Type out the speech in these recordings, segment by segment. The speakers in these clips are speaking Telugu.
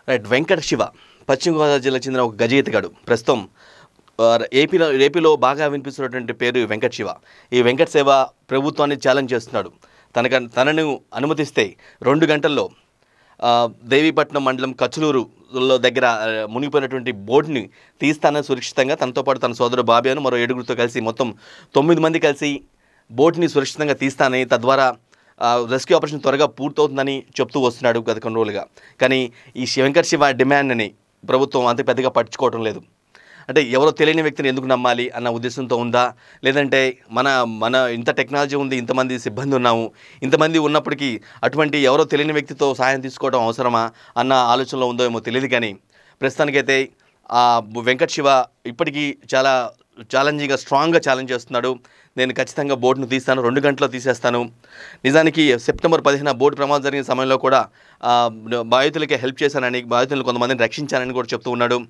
రైట్ వెంకట శివ పశ్చిమ గోదావరి జిల్లాకు చెందిన ఒక గజయితగాడు ప్రస్తుతం ఆ, ఏపీలో ఏపీలో బాగా వినిపిస్తున్నటువంటి పేరు వెంకట శివ ఈ వెంకట శివ ప్రభుత్వాన్ని ఛాలెంజ్ చేస్తున్నాడు తనక తనను అనుమతిస్తే రెండు గంటల్లో ఆ, దేవీపట్నం మండలం కచ్చులూరులో దగ్గర ఆ, మునిగిపోయినటువంటి బోట్ని తీస్తానని సురక్షితంగా తనతో పాటు తన సోదరు బాబియాను మరో ఏడుగురితో కలిసి మొత్తం తొమ్మిది మంది కలిసి బోట్ని సురక్షితంగా తీస్తానని తద్వారా ఆ, రెస్క్యూ ఆపరేషన్ త్వరగా పూర్తవుతుందని చెప్తూ వస్తున్నాడు గత కొన్ని రోజులుగా కానీ ఈ శి- వెంకట శివ డిమాండ్ని ప్రభుత్వం అంత పెద్దగా పట్టించుకోవటం లేదు అంటే ఎవరో తెలియని వ్యక్తిని ఎందుకు నమ్మాలి అన్న ఉద్దేశంతో ఉందా లేదంటే మన మన ఇంత టెక్నాలజీ ఉంది ఇంతమంది సిబ్బంది ఉన్నాము ఇంతమంది ఉన్నప్పటికీ అటువంటి ఎవరో తెలియని వ్యక్తితో సహాయం తీసుకోవడం అవసరమా అన్న ఆలోచనలో ఉందో ఏమో తెలియదు కానీ ప్రస్తుతానికైతే ఆ వెంకట్ శివ ఇప్పటికీ చాలా ఛాలెంజింగ్గా స్ట్రాంగ్గా ఛాలెంజ్ చేస్తున్నాడు నేను ఖచ్చితంగా బోట్ను తీస్తాను రెండు గంటల్లో తీసేస్తాను నిజానికి సెప్టెంబర్ పదిహేన బోట్ ప్రమాదం జరిగిన సమయంలో కూడా ఆ, బాధితులకి హెల్ప్ చేశానని బాధితులను కొంతమందిని రక్షించానని కూడా చెప్తూ ఉన్నాడు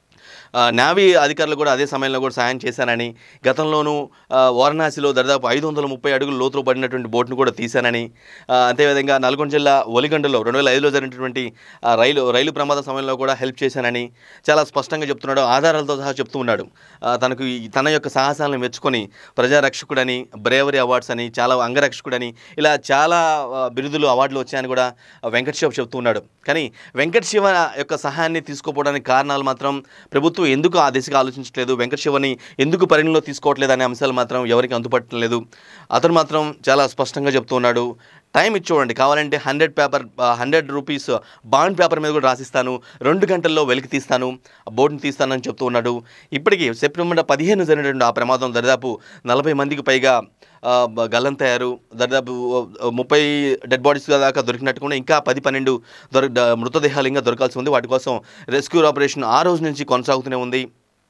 ఆ, నావీ అధికారులు కూడా అదే సమయంలో కూడా సాయం చేశానని గతంలోనూ ఆ, వారణాసిలో దాదాపు ఐదు వందల ముప్పై అడుగుల లోతులో పడినటువంటి బోట్ను కూడా తీశానని ఆ, అంతేవిధంగా నల్గొండ జిల్లా ఒలిగండలో రెండు వేల ఐదులో జరిగినటువంటి ఆ, రైలు రైలు ప్రమాద సమయంలో కూడా హెల్ప్ చేశానని చాలా స్పష్టంగా చెప్తున్నాడు ఆధారాలతో సహా చెప్తూ ఉన్నాడు ఆ, తనకు ఈ- తన యొక్క సాహసాలను మెచ్చుకొని ప్రజారక్షకుడని బ్రేవరీ అవార్డ్స్ అని చాలా అంగరక్షకుడని ఇలా చాలా ఆ, బిరుదులు అవార్డులు వచ్చాయని కూడా వెంకట శివ చెప్తూ ఉన్నాడు కానీ వెంకట శివ యొక్క సహాయాన్ని తీసుకోపోవడానికి కారణాలు మాత్రం ప్రభుత్వం ఎందుకు ఆ దిశగా ఆలోచించట్లేదు వెంకట శివని ఎందుకు పరిగణలో తీసుకోవట్లేదు అనే అంశాలు మాత్రం ఎవరికి అందుపట్టలేదు అతను మాత్రం చాలా స్పష్టంగా చెప్తూ ఉన్నాడు టైం ఇచ్చి చూడండి కావాలంటే hundred paper hundred rupees bond paper మీద కూడా రాసిస్తాను రెండు గంటల్లో వెలికి తీస్తాను ఆ బోర్డుని తీస్తానని చెప్తూ ఉన్నాడు ఇప్పటికీ సెప్టెంబర్ పదిహేను జరిగినటువంటి ఆ ప్రమాదం దాదాపు నలభై మందికి పైగా ఆ, బ- గల్లంతయ్యారు దాదాపు ఆ, ముప్పై డెడ్ బాడీస్ దాకా దొరికినట్టు కూడా ఇంకా పది పన్నెండు దొర ద- మృతదేహాలు ఇంకా దొరకాల్సి ఉంది వాటి కోసం రెస్క్యూ ఆపరేషన్ ఆ రోజు నుంచి కొనసాగుతూనే ఉంది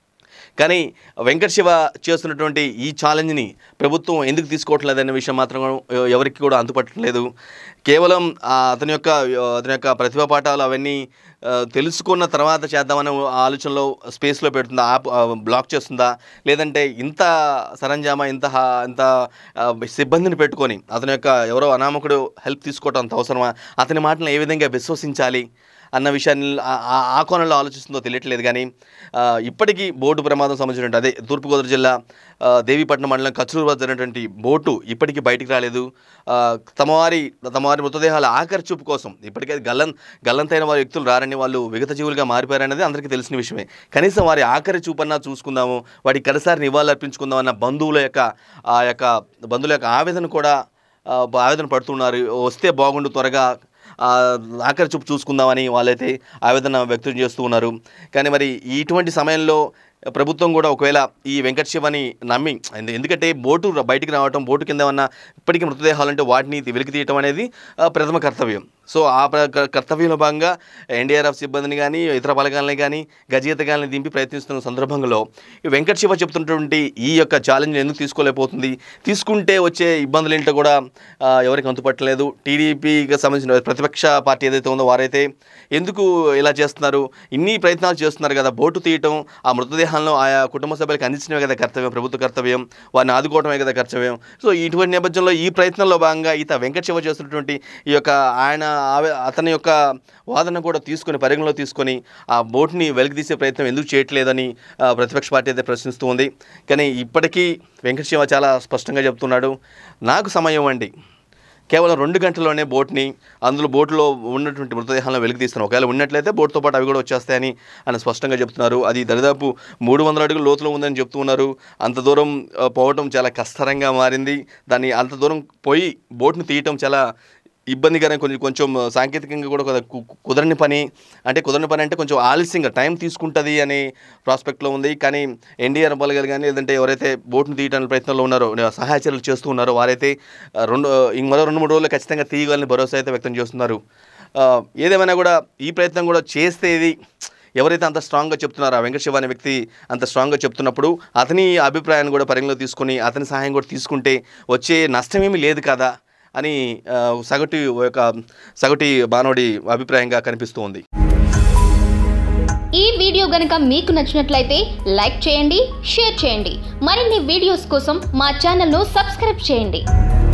కానీ వెంకట శివ చేస్తున్నటువంటి ఈ ఛాలెంజ్ని ప్రభుత్వం ఎందుకు తీసుకోవట్లేదు అనే విషయం మాత్రం ఎవరికి కూడా అంతుపట్టలేదు కేవలం ఆ, అతని యొక్క అతని యొక్క ప్రతిభా పాఠాలు అవన్నీ ఆ, తెలుసుకున్న తర్వాత చేద్దామనే ఆలోచనలో స్పేస్లో పెడుతుందా ఆప్ ఆ, బ్లాక్ చేస్తుందా లేదంటే ఇంత సరంజామా ఇంత హా- ఇంత ఆ, సిబ్బందిని పెట్టుకొని అతని యొక్క ఎవరో అనామకుడు హెల్ప్ తీసుకోవటం అంత అవసరమా అతని మాటలను ఏ విధంగా విశ్వసించాలి అన్న విషయాన్ని ఆ- ఆ- ఆ కోణంలో ఆలోచిస్తుందో తెలియట్లేదు కానీ ఆ, ఇప్పటికీ బోటు ప్రమాదం సంబంధించినటువంటి అదే తూర్పుగోదావరి జిల్లా ఆ, దేవీపట్నం మండలం కచ్చూరు వద్ద జరిగినటువంటి బోటు ఇప్పటికీ బయటికి రాలేదు ఆ, తమ వారి తమ వారి మృతదేహాల ఆఖరి చూపు కోసం ఇప్పటికే గల్లం గల్లంతైన వారి వ్యక్తులు రారని వాళ్ళు విగత జీవులుగా మారిపోయారనేది అందరికీ తెలిసిన విషయమే కనీసం వారి ఆఖరి చూపన్నా చూసుకుందాము వాటి కడసారి నివాళులు అర్పించుకుందాం అన్న బంధువుల యొక్క ఆ యొక్క బంధువుల యొక్క ఆవేదన కూడా ఆ, ఆవేదన పడుతున్నారు వస్తే బాగుండు త్వరగా ఆ, ఆఖరి చూపు చూసుకుందామని వాళ్ళైతే ఆవేదన వ్యక్తం చేస్తూ ఉన్నారు కానీ మరి ఇటువంటి సమయంలో ప్రభుత్వం కూడా ఒకవేళ ఈ వెంకట శివని నమ్మి ఎందు- ఎందుకంటే బోటు ర- బయటికి రావటం బోటు కింద ఉన్న ఇప్పటికీ మృతదేహాలు అంటే వాటిని వెలికి తీయటం అనేది ఆ, ప్రథమ కర్తవ్యం సో ఆ ప్ర- క- కర్తవ్యంలో భాగంగా ఎన్డీఆర్ఎఫ్ సిబ్బందిని కానీ ఇతర బలగాలని కానీ గజయితగాలని దింపి ప్రయత్నిస్తున్న సందర్భంలో ఈ వెంకట శివ చెప్తున్నటువంటి ఈ యొక్క ఛాలెంజ్ ఎందుకు తీసుకోలేకపోతుంది తీసుకుంటే వచ్చే ఇబ్బందులు ఏంటో కూడా ఆ, ఎవరికి అంతుపట్టలేదు టీడీపీకి సంబంధించిన ప్రతిపక్ష పార్టీ ఏదైతే ఉందో వారైతే ఎందుకు ఇలా చేస్తున్నారు ఇన్ని ప్రయత్నాలు చేస్తున్నారు కదా బోటు తీయటం ఆ మృతదేహాలను ఆయా కుటుంబ సభ్యులకు అందించడమే కదా కర్తవ్యం ప్రభుత్వ కర్తవ్యం వారిని ఆదుకోవడమే కదా కర్తవ్యం సో ఇటువంటి నేపథ్యంలో ఈ ప్రయత్నంలో భాగంగా ఈత వెంకట శివ చేస్తున్నటువంటి ఈ యొక్క ఆయన ఆవే- అతని యొక్క వాదన కూడా తీసుకొని పరిగణలో తీసుకొని ఆ బోట్ని వెలికితీసే ప్రయత్నం ఎందుకు చేయట్లేదని ఆ, ప్రతిపక్ష పార్టీ అయితే ప్రశ్నిస్తూ ఉంది కానీ ఇప్పటికీ వెంకట శివ చాలా స్పష్టంగా చెప్తున్నాడు నాకు సమయం అండి కేవలం రెండు గంటల్లోనే బోట్ని అందులో బోట్లో ఉన్నటువంటి మృతదేహాలను వెలికి తీస్తాను ఒకవేళ ఉన్నట్లయితే బోట్తో పాటు అవి కూడా వచ్చేస్తాయని ఆయన స్పష్టంగా చెప్తున్నారు అది దరిదాపు మూడు వందల అడుగుల లోతులో ఉందని చెప్తూ ఉన్నారు అంత దూరం ఆ, పోవటం చాలా కష్టతరంగా మారింది దాన్ని అంత దూరం పోయి బోట్ని తీయటం చాలా ఇబ్బందికరం కొంచెం కొంచెం సాంకేతికంగా కూడా కొద్దిగా కు- కుదరని పని అంటే కుదరని పని అంటే కొంచెం ఆలస్యంగా టైం తీసుకుంటుంది అనే ప్రాస్పెక్ట్లో ఉంది కానీ ఎన్డీఆర్ బలగాలు కానీ లేదంటే ఎవరైతే బోట్ను తీయడానికి ప్రయత్నంలో ఉన్నారో సహాయ చర్యలు చేస్తూ ఉన్నారో వారైతే ఆ, రెండు ఇంక మరో రెండు మూడు రోజులు ఖచ్చితంగా తీయగలని భరోసా అయితే వ్యక్తం చేస్తున్నారు ఆ, ఏదేమైనా కూడా ఈ ప్రయత్నం కూడా చేస్తే ఇది ఎవరైతే అంత స్ట్రాంగ్గా చెప్తున్నారో ఆ వెంకట శివ అనే వ్యక్తి అంత స్ట్రాంగ్గా చెప్తున్నప్పుడు అతని అభిప్రాయాన్ని కూడా పరిగణలో తీసుకొని అతని సహాయం కూడా తీసుకుంటే వచ్చే నష్టమేమీ లేదు కదా అని ఆ, సగటు ఒక సగటి బానోడి అభిప్రాయంగా కనిపిస్తూ ఉంది ఈ వీడియో గనుక మీకు నచ్చినట్లయితే లైక్ చేయండి షేర్ చేయండి మరిన్ని వీడియోస్ కోసం మా ఛానల్ను సబ్స్క్రైబ్ చేయండి